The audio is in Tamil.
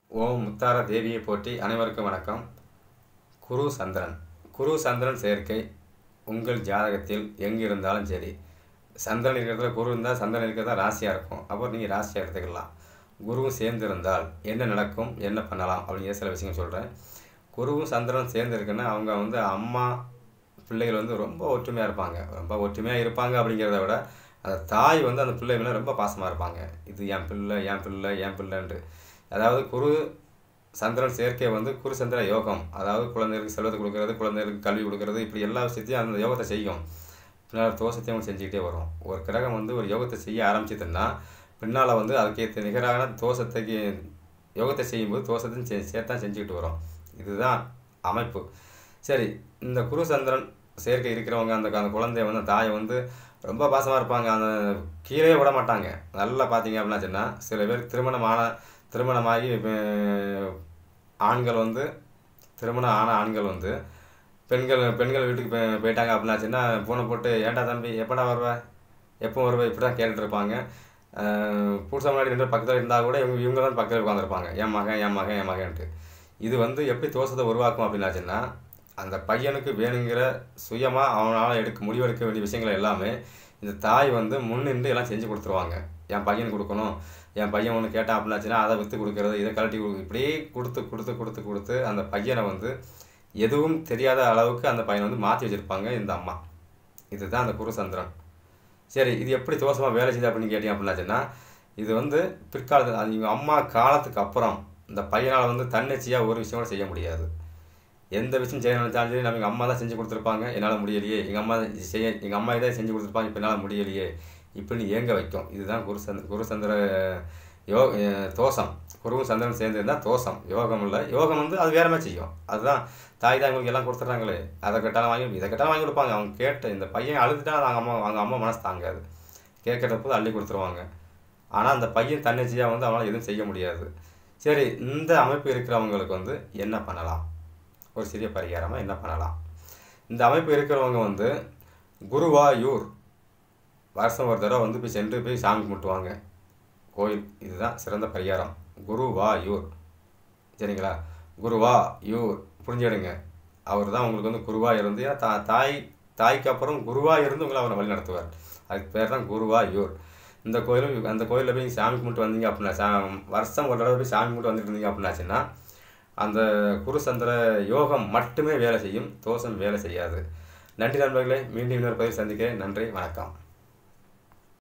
ஓம் முத்தார தேவியை போற்றி அனைவருக்கும் வணக்கம் குரு சந்திரன் குரு சந்திரன் சேர்க்கை உங்கள் ஜாதகத்தில் எங்கே இருந்தாலும் சரி சந்திரன் இருக்கிறதுல குரு இருந்தால் சந்திரன் இருக்கிறதா ராசியாக இருக்கும் அப்புறம் நீங்கள் ராசியாக எடுத்துக்கலாம் குருவும் சேர்ந்து இருந்தால் என்ன நடக்கும் என்ன பண்ணலாம் அப்படிங்கிற சில விஷயங்கள் சொல்கிறேன் குருவும் சந்திரன் சேர்ந்து இருக்குன்னா அவங்க வந்து அம்மா பிள்ளைகள் வந்து ரொம்ப ஒற்றுமையாக இருப்பாங்க ரொம்ப ஒற்றுமையாக இருப்பாங்க அப்படிங்கிறத விட அந்த தாய் வந்து அந்த பிள்ளை மேலே ரொம்ப பாசமாக இருப்பாங்க இது என் பிள்ளை என் பிள்ளை என் பிள்ளைன்ட்டு அதாவது குரு சந்திரன் சேர்க்கை வந்து குரு சந்திர யோகம் அதாவது குழந்தைகளுக்கு செல்வத்தை கொடுக்கறது குழந்தைகளுக்கு கல்வி கொடுக்கறது இப்படி எல்லா விஷயத்தையும் அந்த யோகத்தை செய்யும் பின்னால் தோஷத்தையும் அவங்க செஞ்சுக்கிட்டே வரும் ஒரு கிரகம் வந்து ஒரு யோகத்தை செய்ய ஆரம்பிச்சதுன்னா பின்னால் வந்து அதுக்கு நிகரான தோஷத்துக்கு யோகத்தை செய்யும்போது தோஷத்தையும் சே சேர்த்தான் செஞ்சுக்கிட்டு வரும் இதுதான் அமைப்பு சரி இந்த குரு சந்திரன் சேர்க்கை இருக்கிறவங்க அந்த அந்த குழந்தைய வந்து அந்த தாயை வந்து ரொம்ப பாசமாக இருப்பாங்க அந்த கீழே விட மாட்டாங்க நல்லா பார்த்தீங்க அப்படின்னா சொன்னால் சில பேர் திருமணமான திருமணமாகி அஹ், ஆண்கள் வந்து திருமணம் ஆன ஆண்கள் வந்து பெண்கள் பெண்கள் வீட்டுக்கு போய் போயிட்டாங்க அப்படின்னாச்சுன்னா பூனை போட்டு ஏன்டா தம்பி எப்படா வருவ எப்போ வருவ இப்படி தான் கேட்டுட்டு இருப்பாங்க புதுசாக முன்னாடி ரெண்டு பக்கத்தில் இருந்தால் கூட இவங்க இவங்க தான் பக்கத்தில் உட்காந்துருப்பாங்க என் மகன் என் மகன் என் மகன்ட்டு இது வந்து எப்படி தோஷத்தை உருவாக்கும் அப்படின்னாச்சுன்னா அந்த பையனுக்கு வேணுங்கிற சுயமாக அவனால் எடுக்க முடிவெடுக்க வேண்டிய விஷயங்கள் எல்லாமே இந்த தாய் வந்து முன்னின்று எல்லாம் செஞ்சு கொடுத்துருவாங்க என் பையனுக்கு கொடுக்கணும் என் பையன் ஒன்று கேட்டான் அப்படின்னாச்சுன்னா அதை விற்று கொடுக்கறது இதை கழட்டி கொடு இப்படியே கொடுத்து கொடுத்து கொடுத்து கொடுத்து அந்த பையனை வந்து எதுவும் தெரியாத அளவுக்கு அந்த பையனை வந்து மாற்றி வச்சுருப்பாங்க இந்த அம்மா இதுதான் அந்த குருசந்திரன் சரி இது எப்படி தோஷமாக வேலை செய்யுது அப்படின்னு கேட்டீங்க அப்படின்னாச்சுன்னா இது வந்து பிற்காலத்தில் அது இவங்க அம்மா காலத்துக்கு அப்புறம் இந்த பையனால் வந்து தன்னிச்சையாக ஒரு விஷயம் கூட செய்ய முடியாது எந்த விஷயம் செய்ய நினைச்சாலும் சரி நம்ம எங்கள் அம்மா தான் செஞ்சு கொடுத்துருப்பாங்க என்னால் முடியலையே எங்கள் அம்மா செய்ய எங்கள் அம்மா இதை செஞ்சு கொடுத்துருப்பாங்க இப்போ என்னால் முடியலையே இப்படின்னு ஏங்க வைக்கும் இதுதான் குருசந்திர குருசந்திர யோ அஹ் தோஷம் குருவும் சந்திரன் சேர்ந்து இருந்தால் தோஷம் யோகம் இல்லை யோகம் வந்து அது வேற மாதிரி செய்யும் அதுதான் தாய் தான் இவங்களுக்கு எல்லாம் கொடுத்துட்றாங்களே அதை கேட்டாலும் வாங்கி இதை கேட்டாலும் வாங்கி கொடுப்பாங்க அவங்க கேட்ட இந்த பையன் அழுதுட்டா அது அவங்க அம்மா அவங்க அம்மா மனசு தாங்காது கேட்குறப்போ அள்ளி கொடுத்துருவாங்க ஆனால் அந்த பையன் தன்னிச்சையாக வந்து அவனால் எதுவும் செய்ய முடியாது சரி இந்த அமைப்பு இருக்கிறவங்களுக்கு வந்து என்ன பண்ணலாம் ஒரு சிறிய பரிகாரமாக என்ன பண்ணலாம் இந்த அமைப்பு இருக்கிறவங்க வந்து குருவாயூர் வருஷம் ஒரு தடவை வந்து போய் சென்று போய் சாமி கும்பிட்டுவாங்க கோயில் இதுதான் சிறந்த பரிகாரம் குருவாயூர் சரிங்களா குருவா யூர் புரிஞ்சிடுங்க அவர் தான் உங்களுக்கு வந்து குருவா இருந்து ஏன்னா தா தாய் தாய்க்கு அப்புறம் குருவா இருந்து உங்களை அவரை வழி நடத்துவார் அதுக்கு பேர் தான் குருவா யூர் இந்த கோயிலும் அந்த கோயிலில் போய் சாமி கும்பிட்டு வந்தீங்க அப்படின்னா சா வருஷம் ஒரு தடவை போய் சாமி கும்பிட்டு வந்துட்டு இருந்தீங்க அப்படின்னாச்சுன்னா அந்த குருசந்திர யோகம் மட்டுமே வேலை செய்யும் தோஷம் வேலை செய்யாது நன்றி நண்பர்களே மீண்டும் இன்னொரு பதிவு சந்திக்கிறேன் நன்றி வணக்கம்